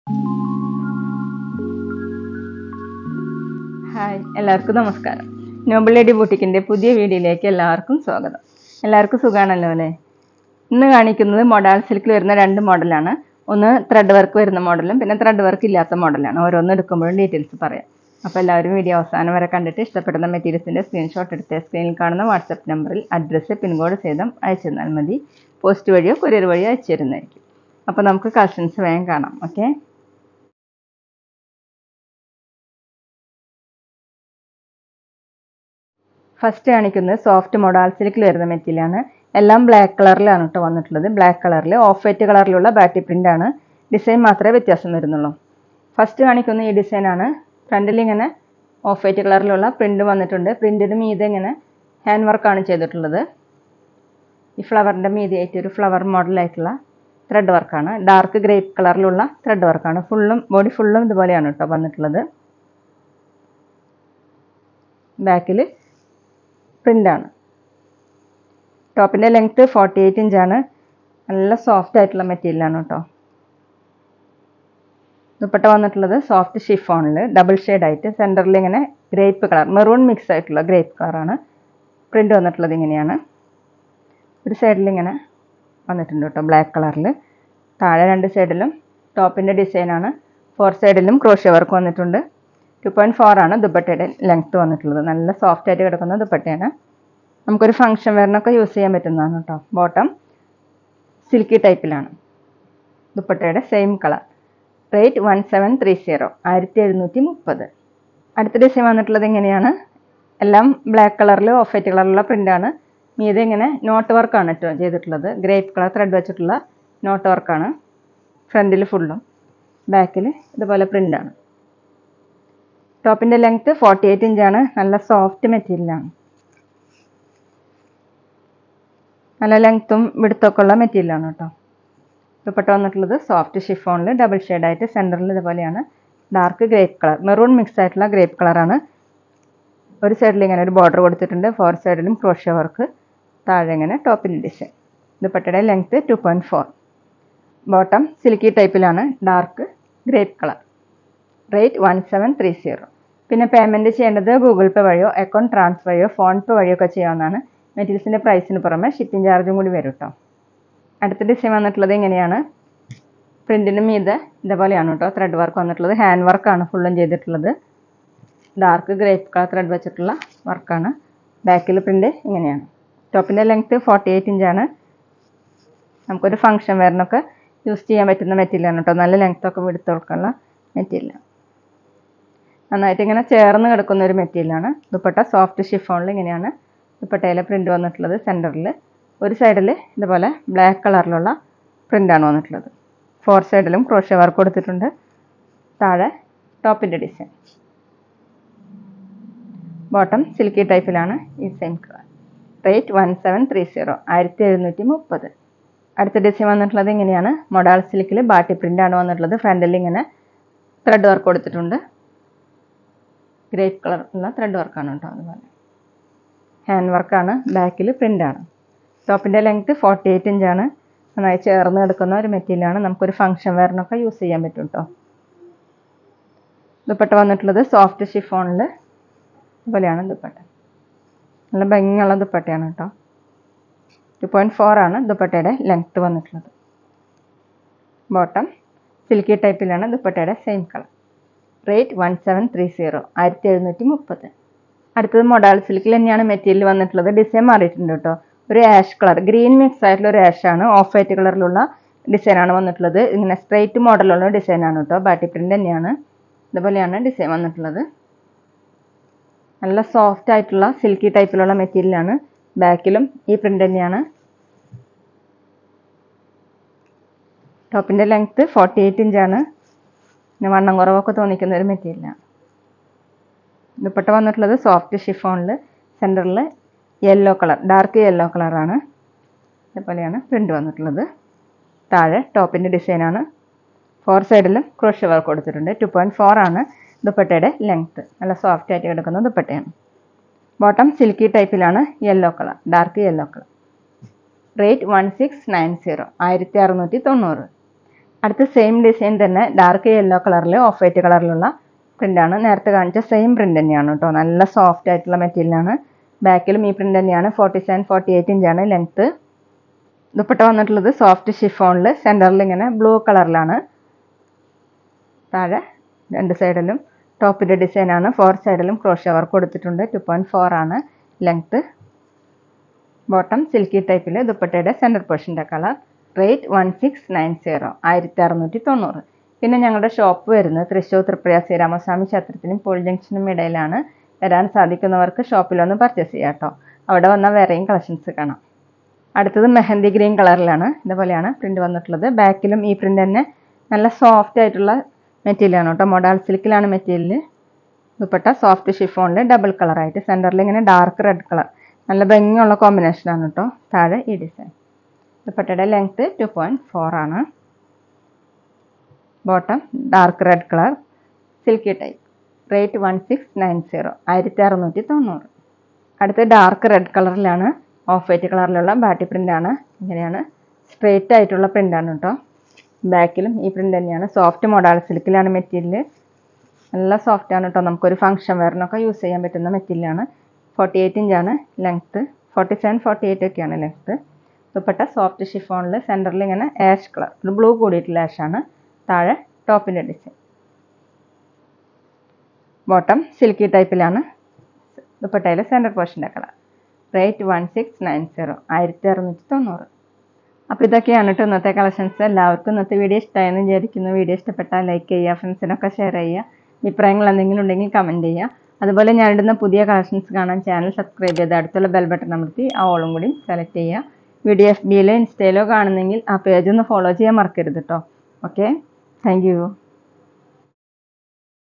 hi എല്ലാവർക്കും നമസ്കാരം Noble lady ബൂട്ടിക്കിൻ്റെ പുതിയ വീഡിയോയിലേക്ക് എല്ലാവർക്കും സ്വാഗതം എല്ലാവർക്കും സുഖമാണല്ലോ അല്ലേ ഇന്ന് കാണിക്കുന്നത് മൊഡാൾ സിൽക്കിൽ വരുന്ന രണ്ട് മോഡലാണ് ഒന്ന് ത്രെഡ് വർക്ക് വരുന്ന മോഡലും പിന്നെ ത്രെഡ് വർക്ക് ഇല്ലാത്ത മോഡലാണ് ഓരോന്ന് എടുക്കുമ്പോഴും ഡീറ്റെയിൽസ് പറയാം അപ്പോൾ എല്ലാവരും വീഡിയോ അവസാനം വരെ കണ്ടിട്ട് ഇഷ്ടപ്പെടുന്ന മെറ്റീരിയൽസിൻ്റെ സ്ക്രീൻഷോട്ട് എടുത്ത് സ്ക്രീനിൽ കാണുന്ന വാട്സപ്പ് നമ്പറിൽ അഡ്രസ്സ് പിൻകോഡ് സഹിതം അയച്ചു തന്നാൽ മതി പോസ്റ്റ് വഴിയോ കൊറിയർ വഴിയോ അയച്ചു തരുന്നതായിരിക്കും അപ്പോൾ നമുക്ക് കളക്ഷൻസ് വേഗം കാണാം ഓക്കെ ഫസ്റ്റ് കാണിക്കുന്നത് സോഫ്റ്റ് മൊഡാൾ സിൽക്കിൽ വരുന്ന മെറ്റീരിയലാണ് എല്ലാം ബ്ലാക്ക് കളറിലാണ് കേട്ടോ വന്നിട്ടുള്ളത് ബ്ലാക്ക് കളറിൽ ഓഫ് വൈറ്റ് കളറിലുള്ള ബാറ്റി പ്രിൻ്റ് ആണ് ഡിസൈൻ മാത്രമേ വ്യത്യാസം വരുന്നുള്ളൂ ഫസ്റ്റ് കാണിക്കുന്ന ഈ ഡിസൈനാണ് ഫ്രണ്ടിൽ ഇങ്ങനെ ഓഫ് വൈറ്റ് കളറിലുള്ള പ്രിൻ്റ് വന്നിട്ടുണ്ട് പ്രിൻറ്റിന് മീതെ ഇങ്ങനെ ഹാൻഡ് വർക്കാണ് ചെയ്തിട്ടുള്ളത് ഈ ഫ്ലവറിൻ്റെ മീതിയായിട്ട് ഒരു ഫ്ലവർ മോഡലായിട്ടുള്ള ത്രെഡ് വർക്കാണ് ഡാർക്ക് ഗ്രേപ്പ് കളറിലുള്ള ത്രെഡ് വർക്കാണ് ഫുള്ളും ബോഡി ഫുള്ളും ഇതുപോലെയാണ് കേട്ടോ വന്നിട്ടുള്ളത് ബാക്കിൽ പ്രിൻ്റാണ് ടോപ്പിൻ്റെ ലെങ്ത്ത് ഫോർട്ടി എയ്റ്റ് ഇഞ്ചാണ് നല്ല സോഫ്റ്റ് ആയിട്ടുള്ള മെറ്റീരിയലാണ് കേട്ടോ ദുപ്പട്ട വന്നിട്ടുള്ളത് സോഫ്റ്റ് ഷിഫോണിൽ ഡബിൾ ആയിട്ട് സെൻറ്ററിൽ ഇങ്ങനെ ഗ്രേപ്പ് കളർ മെറൂൺ മിക്സ് ആയിട്ടുള്ള ഗ്രേപ്പ് കളറാണ് പ്രിൻ്റ് വന്നിട്ടുള്ളത് ഇങ്ങനെയാണ് ഒരു സൈഡിൽ ഇങ്ങനെ വന്നിട്ടുണ്ട് കേട്ടോ ബ്ലാക്ക് കളറിൽ താഴെ രണ്ട് സൈഡിലും ടോപ്പിൻ്റെ ഡിസൈനാണ് ഫോർ സൈഡിലും ക്രോഷ്യ വർക്ക് വന്നിട്ടുണ്ട് ടു പോയിൻറ്റ് ഫോർ ആണ് ദുപ്പട്ടയുടെ ലെങ്ത്ത് വന്നിട്ടുള്ളത് നല്ല സോഫ്റ്റ് ആയിട്ട് കിടക്കുന്ന ദുപ്പട്ടയാണ് നമുക്കൊരു ഫംഗ്ഷൻ വെയറിനൊക്കെ യൂസ് ചെയ്യാൻ പറ്റുന്നതാണ് കേട്ടോ ബോട്ടം സിൽക്കി ടൈപ്പിലാണ് ദുപ്പട്ടയുടെ same colour rate one seven three zero ആയിരത്തി എഴുന്നൂറ്റി മുപ്പത് അടുത്ത ഡിസൈൻ വന്നിട്ടുള്ളത് ഇങ്ങനെയാണ് എല്ലാം ബ്ലാക്ക് കളറിൽ ഓഫ് വൈറ്റ് കളറിലുള്ള പ്രിൻ്റാണ് മീതെ ഇങ്ങനെ നോട്ട് വർക്കാണ് കേട്ടോ ചെയ്തിട്ടുള്ളത് ഗ്രേപ്പ് കളർ ത്രെഡ് വെച്ചിട്ടുള്ള നോട്ട് വർക്കാണ് ഫ്രണ്ടിൽ ഫുള്ളും ബാക്കിൽ ഇതുപോലെ പ്രിൻ്റാണ് ടോപ്പിൻ്റെ ലെങ്ത്ത് ഫോർട്ടി എയ്റ്റ് ഇഞ്ചാണ് നല്ല സോഫ്റ്റ് മെറ്റീരിയലാണ് നല്ല ലെങ്ത്തും വിടുത്തൊക്കെ ഉള്ള മെറ്റീരിയലാണ് കേട്ടോ ദുപ്പട്ട വന്നിട്ടുള്ളത് സോഫ്റ്റ് ഷിഫോണിൽ ഡബിൾ ആയിട്ട് സെൻറ്ററിൽ ഇതുപോലെയാണ് dark grape colour maroon mix ആയിട്ടുള്ള ഗ്രേപ്പ് കളറാണ് ഒരു സൈഡിൽ ഇങ്ങനെ ഒരു ബോർഡർ കൊടുത്തിട്ടുണ്ട് ഫോർ സൈഡിലും ക്രോഷ്യ വർക്ക് താഴെ ഇങ്ങനെ ടോപ്പിൻ്റെ ഡിസൈൻ ദുപ്പട്ടയുടെ length two point four bottom silky ടൈപ്പിലാണ് dark grape colour rate one seven three zero പിന്നെ പേയ്മെൻറ്റ് ചെയ്യേണ്ടത് ഗൂഗിൾ പേ വഴിയോ അക്കൗണ്ട് ട്രാൻസ്ഫർ വഴിയോ ഫോൺ പേ വഴിയോ ഒക്കെ ചെയ്യാവുന്നതാണ് മെറ്റീരിയൽസിൻ്റെ പ്രൈസിന് പുറമെ ഷിപ്പിംഗ് ചാർജും കൂടി വരും കേട്ടോ അടുത്ത ഡിസൈൻ വന്നിട്ടുള്ളത് ഇങ്ങനെയാണ് പ്രിൻറ്റിന് മീതെ ഇതേപോലെയാണ് കേട്ടോ ത്രെഡ് വർക്ക് വന്നിട്ടുള്ളത് ഹാൻഡ് വർക്കാണ് ഫുള്ളും ചെയ്തിട്ടുള്ളത് ഡാർക്ക് ഗ്രേപ്പ് കളർ ത്രെഡ് വെച്ചിട്ടുള്ള വർക്കാണ് ബാക്കിൽ പ്രിൻ്റ് ഇങ്ങനെയാണ് ടോപ്പിൻ്റെ ലെങ്ത്ത് ഫോർട്ടി എയ്റ്റ് ഇഞ്ചാണ് നമുക്കൊരു ഫംഗ്ഷൻ വെയറിനൊക്കെ യൂസ് ചെയ്യാൻ പറ്റുന്ന മെറ്റീരിയലാണ് കേട്ടോ നല്ല ലെങ്ത്തൊക്കെ വിടുത്തോൾക്കുള്ള മെറ്റീരിയലാണ് നന്നായിട്ട് ഇങ്ങനെ ചേർന്ന് കിടക്കുന്ന ഒരു മെറ്റീരിയലാണ് ദുപ്പട്ട സോഫ്റ്റ് ഷിഫോണിൽ ഇങ്ങനെയാണ് ദുപ്പട്ടയിലെ പ്രിൻ്റ് വന്നിട്ടുള്ളത് സെൻറ്ററിൽ ഒരു സൈഡിൽ ഇതുപോലെ ബ്ലാക്ക് കളറിലുള്ള പ്രിൻ്റാണ് വന്നിട്ടുള്ളത് ഫോർ സൈഡിലും ക്രോഷ്യ വർക്ക് കൊടുത്തിട്ടുണ്ട് താഴെ ടോപ്പിൻ്റെ ഡിസൈൻ ബോട്ടം സിൽക്കി ടൈപ്പിലാണ് ഈ same colour rate one seven three zero ആയിരത്തി എഴുന്നൂറ്റി മുപ്പത് അടുത്ത ഡിസൈൻ വന്നിട്ടുള്ളത് ഇങ്ങനെയാണ് മൊഡാൾ സിൽക്കിൽ ബാട്ടി പ്രിൻ്റാണ് വന്നിട്ടുള്ളത് ഫ്രണ്ടിൽ ഇങ്ങനെ ത്രെഡ് വർക്ക് കൊടുത്തിട്ടുണ്ട് ഗ്രേപ്പ് കളർ ഉള്ള ത്രെഡ് വർക്കാണ് കേട്ടോ അതുപോലെ ഹാൻഡ് വർക്കാണ് ബാക്കിൽ പ്രിൻ്റാണ് ടോപ്പിൻ്റെ ലെങ്ത്ത് ഫോർട്ടി എയ്റ്റ് ഇഞ്ചാണ് നന്നായി ചേർന്ന് കിടക്കുന്ന ഒരു മെറ്റീരിയലാണ് നമുക്കൊരു ഫംഗ്ഷൻ വെയറിനൊക്കെ യൂസ് ചെയ്യാൻ പറ്റും കേട്ടോ ദുപ്പട്ട വന്നിട്ടുള്ളത് സോഫ്റ്റ് ഷിഫോണിൽ ഇതുപോലെയാണ് ദുപ്പട്ട നല്ല ഭംഗിയുള്ള ദുപ്പട്ടയാണ് കേട്ടോ ടു പോയിൻറ്റ് ഫോർ ആണ് ദുപ്പട്ടയുടെ ലെങ്ത്ത് വന്നിട്ടുള്ളത് ബോട്ടം സിൽക്കി ടൈപ്പിലാണ് ദുപ്പട്ടയുടെ same colour rate one seven three zero ആയിരത്തി എഴുന്നൂറ്റി മുപ്പത് അടുത്തത് മൊഡാൾ സിൽക്കിൽ തന്നെയാണ് മെറ്റീരിയൽ വന്നിട്ടുള്ളത് ഡിസൈൻ മാറിയിട്ടുണ്ട് കേട്ടോ ഒരു ആഷ് കളർ ഗ്രീൻ മിക്സ് ആയിട്ടുള്ള ഒരു ആഷ് ആണ് ഓഫ് വൈറ്റ് കളറിലുള്ള ഡിസൈനാണ് വന്നിട്ടുള്ളത് ഇങ്ങനെ സ്ട്രൈറ്റ് മോഡലുള്ള ഡിസൈനാണ് കേട്ടോ ബാറ്റി പ്രിൻ്റ് തന്നെയാണ് ഇതുപോലെയാണ് ഡിസൈൻ വന്നിട്ടുള്ളത് നല്ല സോഫ്റ്റ് ആയിട്ടുള്ള സിൽക്കി ടൈപ്പിലുള്ള മെറ്റീരിയലാണ് ബാക്കിലും ഈ പ്രിൻ്റ് തന്നെയാണ് ടോപ്പിൻ്റെ ലെങ്ത്ത് ഫോർട്ടി എയ്റ്റ് ഇഞ്ചാണ് പിന്നെ വണ്ണം കുറവൊക്കെ തോന്നിക്കുന്ന ഒരു മെറ്റീരിയലാണ് ദുപ്പട്ട വന്നിട്ടുള്ളത് സോഫ്റ്റ് ഷിഫോണിൽ സെൻറ്ററിൽ യെല്ലോ കളർ ഡാർക്ക് യെല്ലോ കളറാണ് ഇതേപോലെയാണ് പ്രിൻ്റ് വന്നിട്ടുള്ളത് താഴെ ടോപ്പിൻ്റെ ഡിസൈനാണ് ഫോർ സൈഡിലും ക്രോഷ്യ വർക്ക് കൊടുത്തിട്ടുണ്ട് ടു പോയിൻറ്റ് ഫോർ ആണ് ദുപ്പട്ടയുടെ ലെങ്ത്ത് നല്ല സോഫ്റ്റ് ആയിട്ട് കിടക്കുന്ന ദുപ്പട്ടയാണ് ബോട്ടം സിൽക്കി ടൈപ്പിലാണ് yellow colour dark yellow colour rate one six nine zero ആയിരത്തി അറുന്നൂറ്റി തൊണ്ണൂറ് അടുത്ത സെയിം ഡിസൈൻ തന്നെ ഡാർക്ക് യെല്ലോ കളറിൽ ഓഫ് വൈറ്റ് കളറിലുള്ള പ്രിൻ്റാണ് നേരത്തെ കാണിച്ച സെയിം പ്രിൻ്റ് തന്നെയാണ് കേട്ടോ നല്ല സോഫ്റ്റ് ആയിട്ടുള്ള മെറ്റീരിയലാണ് ബാക്കിലും ഈ പ്രിൻ്റ് തന്നെയാണ് ഫോർട്ടി സെവൻ ഫോർട്ടി എയ്റ്റ് ഇഞ്ചാണ് ലെങ്ത്ത് ദുപ്പട്ട വന്നിട്ടുള്ളത് സോഫ്റ്റ് ഷിഫോണിൽ സെൻറ്ററിൽ ഇങ്ങനെ ബ്ലൂ കളറിലാണ് താഴെ രണ്ട് സൈഡിലും ടോപ്പിൻ്റെ ഡിസൈനാണ് ഫോർ സൈഡിലും ക്രോഷ്യ വർക്ക് കൊടുത്തിട്ടുണ്ട് ടു പോയിൻറ്റ് ഫോർ ആണ് ലെങ്ത്ത് ബോട്ടം സിൽക്കി ടൈപ്പിൽ ദുപ്പട്ടയുടെ സെൻറ്റർ പോർഷൻ്റെ colour rate one six nine zero ആയിരത്തി അറുന്നൂറ്റി തൊണ്ണൂറ് പിന്നെ ഞങ്ങളുടെ ഷോപ്പ് വരുന്നത് തൃശ്ശൂർ തൃപ്രയ ശ്രീരാമസ്വാമി ക്ഷേത്രത്തിനും പോൾ ജംഗ്ഷനും ഇടയിലാണ് വരാൻ സാധിക്കുന്നവർക്ക് ഷോപ്പിലൊന്ന് പർച്ചേസ് ചെയ്യാം കേട്ടോ അവിടെ വന്നാൽ വേറെയും കളക്ഷൻസ് കാണാം അടുത്തത് മെഹന്തി ഗ്രീൻ കളറിലാണ് ഇതുപോലെയാണ് പ്രിൻ്റ് വന്നിട്ടുള്ളത് ബാക്കിലും ഈ പ്രിൻ്റ് തന്നെ നല്ല സോഫ്റ്റ് ആയിട്ടുള്ള മെറ്റീരിയലാണ് കേട്ടോ മൊഡാൾ സിൽക്കിലാണ് മെറ്റീരിയൽ ദുപ്പട്ട സോഫ്റ്റ് ഷിഫോണിൽ ഡബിൾ കളറായിട്ട് സെൻറ്ററിൽ ഇങ്ങനെ ഡാർക്ക് റെഡ് കളർ നല്ല ഭംഗിയുള്ള കോമ്പിനേഷനാണ് കേട്ടോ താഴെ ഈ ഡിസൈൻ ദുപ്പട്ടയുടെ ലെങ്ത്ത് ടു പോയിൻറ്റ് ഫോർ ആണ് bottom dark red colour silky type rate one six nine zero ആയിരത്തി അറുന്നൂറ്റി തൊണ്ണൂറ് അടുത്ത് ഡാർക്ക് റെഡ് കളറിലാണ് ഓഫ് വൈറ്റ് കളറിലുള്ള ബാട്ടി പ്രിൻ്റാണ് ഇങ്ങനെയാണ് സ്ട്രെയിറ്റ് ആയിട്ടുള്ള പ്രിൻ്റാണ് കേട്ടോ ബാക്കിലും ഈ പ്രിൻ്റ് തന്നെയാണ് സോഫ്റ്റ് മൊഡാൾ സിൽക്കിലാണ് മെറ്റീരിയൽ നല്ല സോഫ്റ്റ് ആണ് കേട്ടോ നമുക്കൊരു ഫംഗ്ഷൻ വെയറിനൊക്കെ യൂസ് ചെയ്യാൻ പറ്റുന്ന മെറ്റീരിയലാണ് ഫോർട്ടി എയ്റ്റ് ഇഞ്ചാണ് length forty seven forty eight ഒക്കെയാണ് ലെങ്ത്ത് ദുപ്പട്ട സോഫ്റ്റ് ഷിഫോണിൽ സെൻറ്ററിൽ ഇങ്ങനെ ആഷ് കളർ ഒരു ബ്ലൂ കൂടിയിട്ടുള്ള ആഷാണ് താഴെ ടോപ്പിൻ്റെ ഡിസൈൻ ബോട്ടം സിൽക്കി ടൈപ്പിലാണ് ദുപ്പട്ടയിലെ സെൻറ്റർ പോർഷൻ്റെ colour rate one six nine zero ആയിരത്തി അറുന്നൂറ്റി തൊണ്ണൂറ് അപ്പോൾ ഇതൊക്കെയാണ് കേട്ടോ ഇന്നത്തെ കളക്ഷൻസ് എല്ലാവർക്കും ഇന്നത്തെ വീഡിയോ ഇഷ്ടമായെന്ന് വിചാരിക്കുന്നു വീഡിയോ ഇഷ്ടപ്പെട്ടാൽ ലൈക്ക് ചെയ്യുക ഫ്രണ്ട്സിനൊക്കെ ഷെയർ ചെയ്യുക അഭിപ്രായങ്ങൾ എന്തെങ്കിലും ഉണ്ടെങ്കിൽ കമൻറ്റ് ചെയ്യുക അതുപോലെ ഞാനിടുന്ന പുതിയ കളക്ഷൻസ് കാണാൻ ചാനൽ സബ്സ്ക്രൈബ് ചെയ്ത് അടുത്തുള്ള ബെൽ ബട്ടൺ അമർത്തി ആ ഓളും കൂടി സെലക്ട് ചെയ്യുക വീഡിയോ എഫ് ബിയിലോ ഇൻസ്റ്റയിലോ കാണുന്നെങ്കിൽ ആ പേജ് ഒന്ന് ഫോളോ ചെയ്യാൻ മറക്കരുത് കേട്ടോ ഓക്കെ താങ്ക് യു